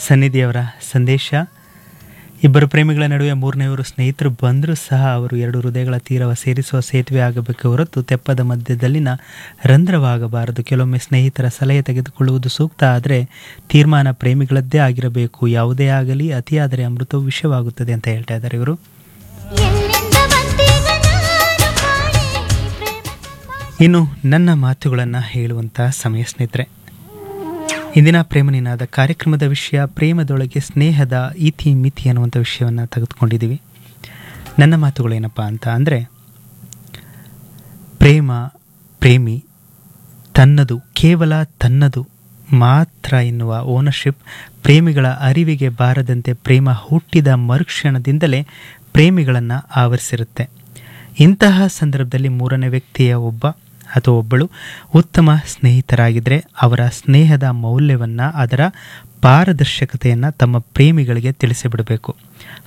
ಸನ್ನಿಧಿಯವರ ಸಂದೇಶ ಇಬ್ಬರು ಪ್ರೇಮಿಗಳ ನಡುವೆ ಮೂರನೆಯವರು ಸ್ನೇಹಿತರು ಬಂದರೂ ಸಹ ಅವರು ಎರಡು ಹೃದಯಗಳ ತೀರವ ಸೇರಿಸುವ ಸೇತುವೆ ಆಗಬೇಕು ಹೊರತು ತೆಪ್ಪದ ಮಧ್ಯದಲ್ಲಿನ ರಂಧ್ರವಾಗಬಾರದು ಕೆಲವೊಮ್ಮೆ ಸ್ನೇಹಿತರ ಸಲಹೆ ತೆಗೆದುಕೊಳ್ಳುವುದು ಸೂಕ್ತ ಆದರೆ ತೀರ್ಮಾನ ಪ್ರೇಮಿಗಳದ್ದೇ ಆಗಿರಬೇಕು ಯಾವುದೇ ಆಗಲಿ ಅತಿಯಾದರೆ ಅಮೃತವು ವಿಷವಾಗುತ್ತದೆ ಅಂತ ಹೇಳ್ತಾ ಇದ್ದಾರೆ ಇವರು ಎಲ್ಲಿಂದ ಬಂದೀಗ ನಾನು ಕಾಣೆ ಪ್ರೇಮ ಇನ್ನು ನನ್ನ ಮಾತುಗಳನ್ನು ಹೇಳುವಂಥ ಸಮಯ ಸ್ನೇಹಿತರೆ ಇಂದಿನ ಪ್ರೇಮ ನಿನಾದ ಕಾರ್ಯಕ್ರಮದ ವಿಷಯ ಪ್ರೇಮದೊಳಗೆ ಸ್ನೇಹದ ಇತಿ ಮಿತಿ ಅನ್ನುವಂಥ ವಿಷಯವನ್ನು ತೆಗೆದುಕೊಂಡಿದ್ದೀವಿ ನನ್ನ ಮಾತುಗಳೇನಪ್ಪ ಅಂತ ಅಂದರೆ ಪ್ರೇಮ ಪ್ರೇಮಿ ತನ್ನದು ಕೇವಲ ತನ್ನದು ಮಾತ್ರ ಎನ್ನುವ ಓನರ್ಶಿಪ್ ಪ್ರೇಮಿಗಳ ಅರಿವಿಗೆ ಬಾರದಂತೆ ಪ್ರೇಮ ಹುಟ್ಟಿದ ಮರುಕ್ಷಣದಿಂದಲೇ ಪ್ರೇಮಿಗಳನ್ನು ಆವರಿಸಿರುತ್ತೆ ಇಂತಹ ಸಂದರ್ಭದಲ್ಲಿ ಮೂರನೇ ವ್ಯಕ್ತಿಯ ಒಬ್ಬ ಅಥವಾ ಒಬ್ಬಳು ಉತ್ತಮ ಸ್ನೇಹಿತರಾಗಿದ್ದರೆ ಅವರ ಸ್ನೇಹದ ಮೌಲ್ಯವನ್ನು ಅದರ ಪಾರದರ್ಶಕತೆಯನ್ನು ತಮ್ಮ ಪ್ರೇಮಿಗಳಿಗೆ ತಿಳಿಸಿಬಿಡಬೇಕು